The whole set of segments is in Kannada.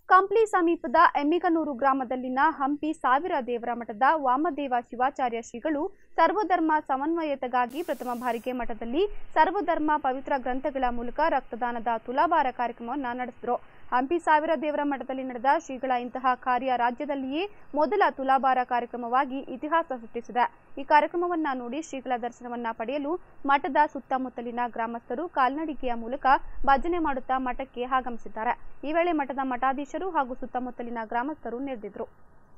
ಕಂಪ್ಲಿ ಸಮೀಪದ ಎಮ್ಮಿಗನೂರು ಗ್ರಾಮದಲ್ಲಿನ ಹಂಪಿ ಸಾವಿರ ದೇವರ ಮಠದ ವಾಮದೇವ ಶಿವಾಚಾರ್ಯ ಶ್ರೀಗಳು ಸರ್ವಧರ್ಮ ಸಮನ್ವಯತೆಗಾಗಿ ಪ್ರಥಮ ಬಾರಿಗೆ ಮಠದಲ್ಲಿ ಸರ್ವಧರ್ಮ ಪವಿತ್ರ ಗ್ರಂಥಗಳ ಮೂಲಕ ರಕ್ತದಾನದ ತುಲಾಭಾರ ಕಾರ್ಯಕ್ರಮವನ್ನು ನಡೆಸಿದರು ಹಂಪಿ ಸಾವಿರ ದೇವರ ಮಠದಲ್ಲಿ ನಡೆದ ಶ್ರೀಗಳ ಇಂತಹ ಕಾರ್ಯ ರಾಜ್ಯದಲ್ಲಿಯೇ ಮೊದಲ ತುಲಾಭಾರ ಕಾರ್ಯಕ್ರಮವಾಗಿ ಇತಿಹಾಸ ಸೃಷ್ಟಿಸಿದೆ ಈ ಕಾರ್ಯಕ್ರಮವನ್ನ ನೋಡಿ ಶ್ರೀಗಳ ದರ್ಶನವನ್ನ ಪಡೆಯಲು ಮಠದ ಸುತ್ತಮುತ್ತಲಿನ ಗ್ರಾಮಸ್ಥರು ಕಾಲ್ನಡಿಗೆಯ ಮೂಲಕ ಭಜನೆ ಮಾಡುತ್ತಾ ಮಠಕ್ಕೆ ಆಗಮಿಸಿದ್ದಾರೆ ಈ ವೇಳೆ ಮಠದ ಮಠಾಧೀಶರು ಹಾಗೂ ಸುತ್ತಮುತ್ತಲಿನ ಗ್ರಾಮಸ್ಥರು ನೆರೆದಿದ್ರು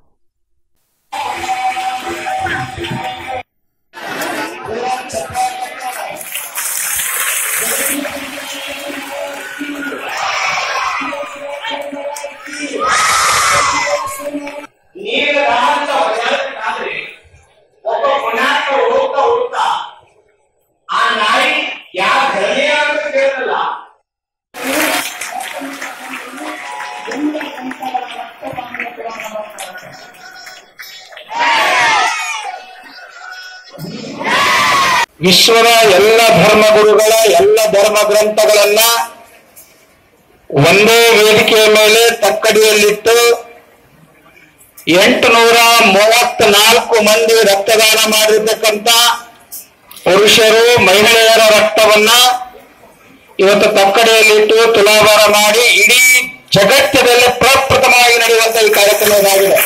ನೀರು ರಾಮಂತ ಹೊರಟಾದ್ರೆ ಒಬ್ಬ ಪುಣ್ಯಾತ್ಮ ಹೋಗ್ತಾ ಹೋಗ್ತಾ ಆ ನಾಯಿ ಯಾವ ಧರ್ಮೀಯ ಅಂತ ಕೇಳಲ್ಲ ವಿಶ್ವದ ಎಲ್ಲ ಧರ್ಮಗುರುಗಳ ಎಲ್ಲ ಧರ್ಮ ಗ್ರಂಥಗಳನ್ನ ಒಂದೇ ವೇದಿಕೆಯ ಮೇಲೆ ತಕ್ಕಡಿಯಲ್ಲಿಟ್ಟು ಎಂಟುನೂರ ಮೂವತ್ನಾಲ್ಕು ಮಂದಿ ರಕ್ತದಾನ ಮಾಡಿರ್ತಕ್ಕಂಥ ಪುರುಷರು ಮಹಿಳೆಯರ ರಕ್ತವನ್ನ ಇವತ್ತು ತಕ್ಕಡಿಯಲ್ಲಿಟ್ಟು ತುಲಾಭಾರ ಮಾಡಿ ಇಡೀ ಜಗತ್ತಿನಲ್ಲಿ ಪ್ರಪ್ರಥಮವಾಗಿ ನಡೆಯುವಂತ ಈ ಕಾರ್ಯಕ್ರಮ ಇದಾಗಿದೆ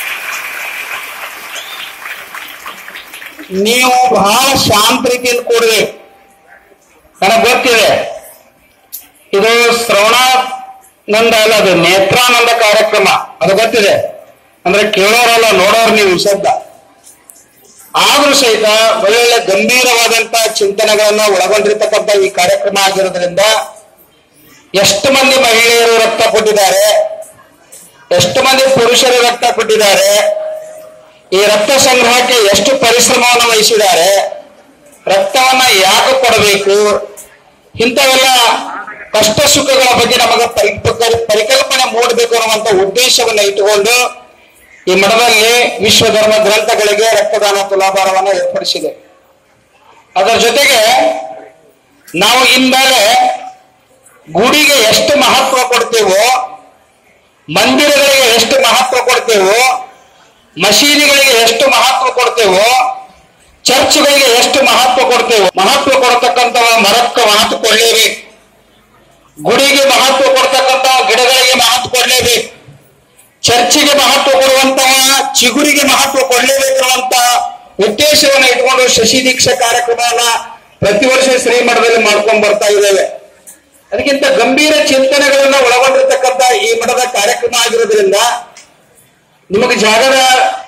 ನೀವು ಬಹಳ ಶಾಂತ ರೀತಿಯಿಂದ ಕೂಡಬೇಕು ನನಗೆ ಗೊತ್ತಿದೆ ಇದು ಶ್ರವಣಾನಂದ ಅಲ್ಲ ಅದು ನೇತ್ರಾನಂದ ಕಾರ್ಯಕ್ರಮ ಅದು ಗೊತ್ತಿದೆ ಅಂದ್ರೆ ಕೇಳೋರಲ್ಲ ನೋಡೋರು ನೀವು ಈ ಶಬ್ದ ಆದ್ರೂ ಸಹಿತ ಒಳ್ಳೊಳ್ಳೆ ಗಂಭೀರವಾದಂತ ಚಿಂತನೆಗಳನ್ನ ಒಳಗೊಂಡಿರ್ತಕ್ಕಂಥ ಈ ಕಾರ್ಯಕ್ರಮ ಆಗಿರೋದ್ರಿಂದ ಎಷ್ಟು ಮಂದಿ ಮಹಿಳೆಯರು ರಕ್ತ ಕೊಟ್ಟಿದ್ದಾರೆ ಎಷ್ಟು ಮಂದಿ ಪುರುಷರು ರಕ್ತ ಕೊಟ್ಟಿದ್ದಾರೆ ಈ ರಕ್ತ ಸಂಗ್ರಹಕ್ಕೆ ಎಷ್ಟು ಪರಿಶ್ರಮವನ್ನು ವಹಿಸಿದ್ದಾರೆ ರಕ್ತವನ್ನ ಯಾಕೆ ಕೊಡಬೇಕು ಇಂಥವೆಲ್ಲ ಕಷ್ಟ ಸುಖಗಳ ಬಗ್ಗೆ ನಮಗೆ ಪರಿ- ಪರಿಕಲ್ಪನೆ ಮೂಡಬೇಕು ಅನ್ನುವಂತ ಉದ್ದೇಶವನ್ನ ಇಟ್ಟುಕೊಂಡು ಈ ಮಠದಲ್ಲಿ ವಿಶ್ವ ಧರ್ಮ ಗ್ರಂಥಗಳಿಗೆ ರಕ್ತದಾನ ತುಲಾಭಾರವನ್ನು ಏರ್ಪಡಿಸಿದೆ ಅದರ ಜೊತೆಗೆ ನಾವು ಇನ್ಮೇಲೆ ಗುಡಿಗೆ ಎಷ್ಟು ಮಹತ್ವ ಕೊಡ್ತೇವೋ ಮಂದಿರಗಳಿಗೆ ಎಷ್ಟು ಮಹತ್ವ ಕೊಡ್ತೇವೋ ಮಸೀದಿಗಳಿಗೆ ಎಷ್ಟು ಮಹತ್ವ ಕೊಡ್ತೇವೋ ಚರ್ಚ್ಗಳಿಗೆ ಎಷ್ಟು ಮಹತ್ವ ಕೊಡ್ತೇವೋ ಮಹತ್ವ ಕೊಡ್ತಕ್ಕಂಥ ಮರಕ್ಕೆ ಮಹತ್ವ ಕೊಡ್ಲೇಬೇಕು ಗುಡಿಗೆ ಮಹತ್ವ ಕೊಡ್ತಕ್ಕಂಥ ಗಿಡಗಳಿಗೆ ಮಹತ್ವ ಕೊಡ್ಲೇಬೇಕು ಚರ್ಚಿಗೆ ಮಹತ್ವ ಕೊಡುವಂತಹ ಚಿಗುರಿಗೆ ಮಹತ್ವ ಕೊಡ್ಲೇಬೇಕಿರುವಂತ ಉದ್ದೇಶವನ್ನ ಇಟ್ಕೊಂಡು ಶಶಿ ದೀಕ್ಷಾ ಕಾರ್ಯಕ್ರಮವನ್ನ ಪ್ರತಿ ವರ್ಷ ಶ್ರೀಮಠದಲ್ಲಿ ಮಾಡ್ಕೊಂಡ್ ಬರ್ತಾ ಇದ್ದೇವೆ ಅದಕ್ಕಿಂತ ಗಂಭೀರ ಚಿಂತನೆಗಳನ್ನ ಒಳಗೊಂಡಿರ್ತಕ್ಕಂಥ ಈ ಮಠದ ಕಾರ್ಯಕ್ರಮ ಆಗಿರೋದ್ರಿಂದ ನಿಮಗೆ ಜಾಗದ